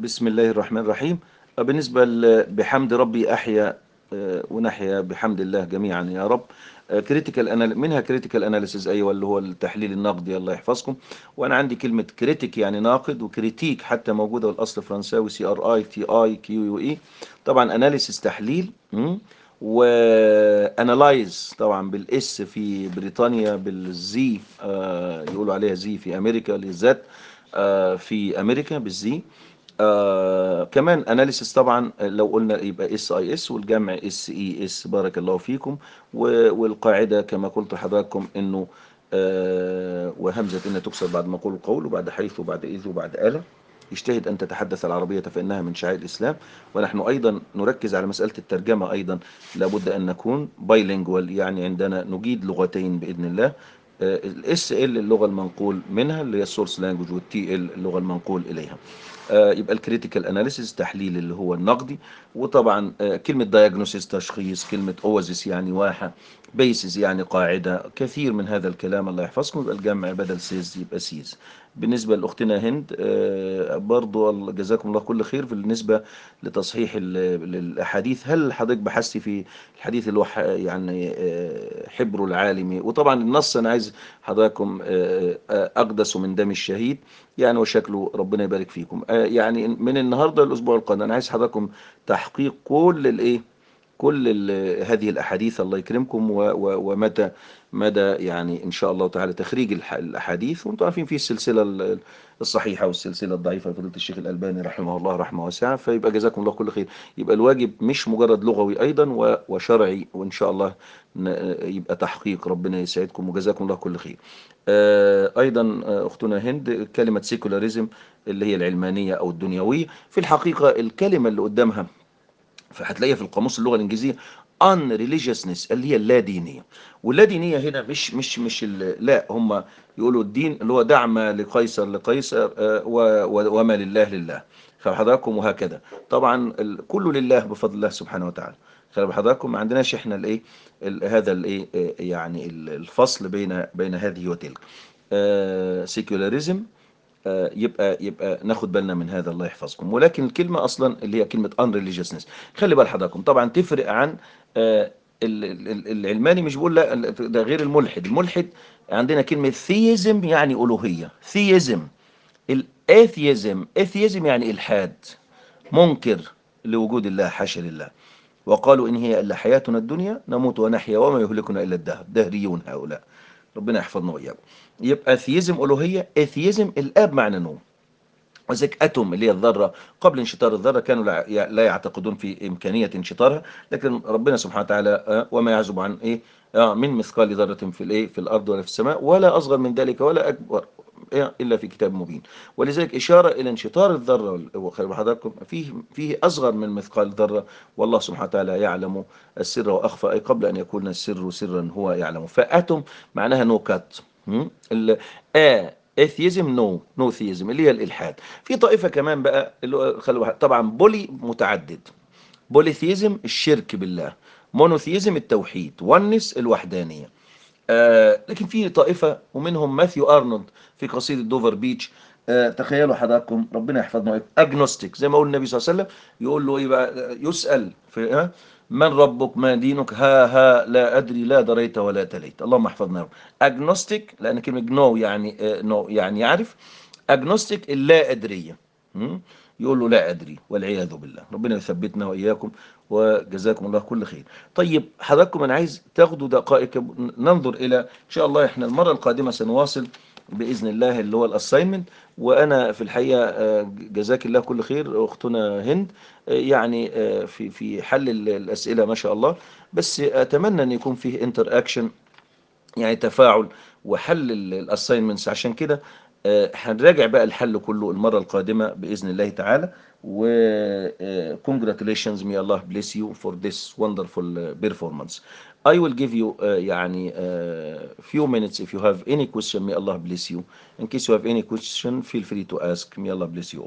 بسم الله الرحمن الرحيم بالنسبة ل- بحمد ربي أحيا آه، ونحيا بحمد الله جميعا يا رب كريتيكال منها كريتيكال اناليسيز ايوه اللي هو التحليل النقدي الله يحفظكم وانا عندي كلمه كريتيك يعني ناقد وكريتيك حتى موجوده والاصل فرنساوي سي ار اي تي اي كيو يو اي طبعا اناليسيس تحليل وانالايز طبعا بالاس في بريطانيا بالزي آه، يقولوا عليها زي في امريكا للذات آه، في امريكا بالزي آه كمان اناليسيس طبعا لو قلنا يبقى اس اي اس والجمع اس اي اس بارك الله فيكم و- والقاعده كما قلت لحضراتكم انه آه وهمزه ان تكسر بعد ما قول القول وبعد حيث وبعد اذ وبعد اله اجتهد ان تتحدث العربيه فانها من شعائر الاسلام ونحن ايضا نركز على مساله الترجمه ايضا لابد ان نكون بايلينجوال يعني عندنا نجيد لغتين باذن الله الاس ال اللغه المنقول منها اللي هي السورس لانجوج والتي ال اللغه المنقول اليها آه، يبقى الكريتيكال اناليسيس تحليل اللي هو النقدي وطبعا آه، كلمه دايجنوسيس تشخيص كلمه اوزيس يعني واحه بيسز يعني قاعده كثير من هذا الكلام الله يحفظكم يبقى الجمع بدل سيز يبقى سيز بالنسبه لاختنا هند آه، برضو الله- جزاكم الله كل خير بالنسبه لتصحيح ال- الاحاديث هل حضرتك بحثتي في الحديث اللي هو ح- يعني آه، حبر العالم وطبعا النص انا عايز حضراتكم آه، آه، اقدس من دم الشهيد يعني وشكله ربنا يبارك فيكم آه، يعني من النهارده الاسبوع القادم انا عايز حضراتكم تحقيق كل الايه كل ال- هذه الاحاديث الله يكرمكم و- و- ومتى مدى يعني ان شاء الله تعالى تخريج الح- الاحاديث وانتم عارفين في السلسله ال- الصحيحه والسلسله الضعيفه لفضيله الشيخ الالباني رحمه الله رحمه واسعه فيبقى جزاكم الله كل خير يبقى الواجب مش مجرد لغوي ايضا و- وشرعي وان شاء الله ن- يبقى تحقيق ربنا يسعدكم وجزاكم الله كل خير آه، ايضا آه، اختنا هند كلمه سيكولاريزم اللي هي العلمانيه او الدنيويه في الحقيقه الكلمه اللي قدامها فهتلاقيها في القاموس اللغه الانجليزيه ان religiousness اللي هي اللا دينيه واللا دينيه هنا مش مش مش ال- لا هم يقولوا الدين اللي هو دعم لقيصر لقيصر آه، و- و- وما لله لله فحضراتكم وهكذا طبعا ال- كله لله بفضل الله سبحانه وتعالى خلي حضراتكم ما عندناش احنا الايه ال- هذا الايه آه، يعني ال- الفصل بين بين هذه وتلك سيكولاريزم آه، يبقى يبقى ناخد بالنا من هذا الله يحفظكم ولكن الكلمه اصلا اللي هي كلمه unreligiousness خلي بال حضراتكم طبعا تفرق عن آه، ال- ال- العلماني مش بيقول لا ده غير الملحد الملحد عندنا كلمه ثيزم يعني الوهيه ثيزم الاثيزم اثيزم يعني الحاد منكر لوجود الله حاشا لله وقالوا إن هي إلا حياتنا الدنيا نموت ونحيا وما يهلكنا إلا الدهر دهريون هؤلاء ربنا يحفظنا وإياكم يبقى ثيزم ألوهية اثيزم الآب معنى نوم وذلك أتوم اللي هي الذرة قبل انشطار الذرة كانوا لا لا يعتقدون في إمكانية انشطارها لكن ربنا سبحانه وتعالى آه، وما يعزب عن إيه آه، من مثقال ذرة في الإيه في الأرض ولا في السماء ولا أصغر من ذلك ولا أكبر إيه إلا في كتاب مبين ولذلك إشارة إلى انشطار الذرة وال- وخلي بال حضراتكم فيه فيه أصغر من مثقال ذرة والله سبحانه وتعالى يعلم السر وأخفى أي قبل أن يكون السر سرا هو يعلم فأتوم معناها نو كات ال آ اثيزم نو نو ثيزم اللي هي الالحاد في طائفه كمان بقى اللي هو خلوا طبعا بولي متعدد بوليثيزم الشرك بالله مونوثيزم التوحيد ونس الوحدانيه آه لكن في طائفه ومنهم ماثيو ارنولد في قصيده دوفر بيتش آه تخيلوا حضراتكم ربنا يحفظنا اجنوستيك زي ما قال النبي صلى الله عليه وسلم يقول له ايه بقى آه، يسال في ها من ربك ما دينك ها ها لا ادري لا دريت ولا تليت اللهم احفظنا يا رب اجنوستيك لان كلمه جنو يعني آه نو يعني يعرف اجنوستيك اللا ادريه م? يقول له لا ادري والعياذ بالله ربنا يثبتنا واياكم وجزاكم الله كل خير طيب حضراتكم انا عايز تاخدوا دقائق ننظر الى ان شاء الله احنا المره القادمه سنواصل باذن الله اللي هو الاساينمنت وانا في الحقيقه آه، جزاك الله كل خير اختنا هند آه، يعني آه، في في حل ال- الاسئله ما شاء الله بس اتمنى ان يكون فيه انتر اكشن يعني تفاعل وحل الاساينمنتس عشان كده آه، هنراجع بقى الحل كله المره القادمه باذن الله تعالى و آه، congratulations may Allah bless you for this wonderful uh, performance I will give you uh, يعني uh, few minutes if you have any question may Allah bless you in case you have any question feel free to ask may Allah bless you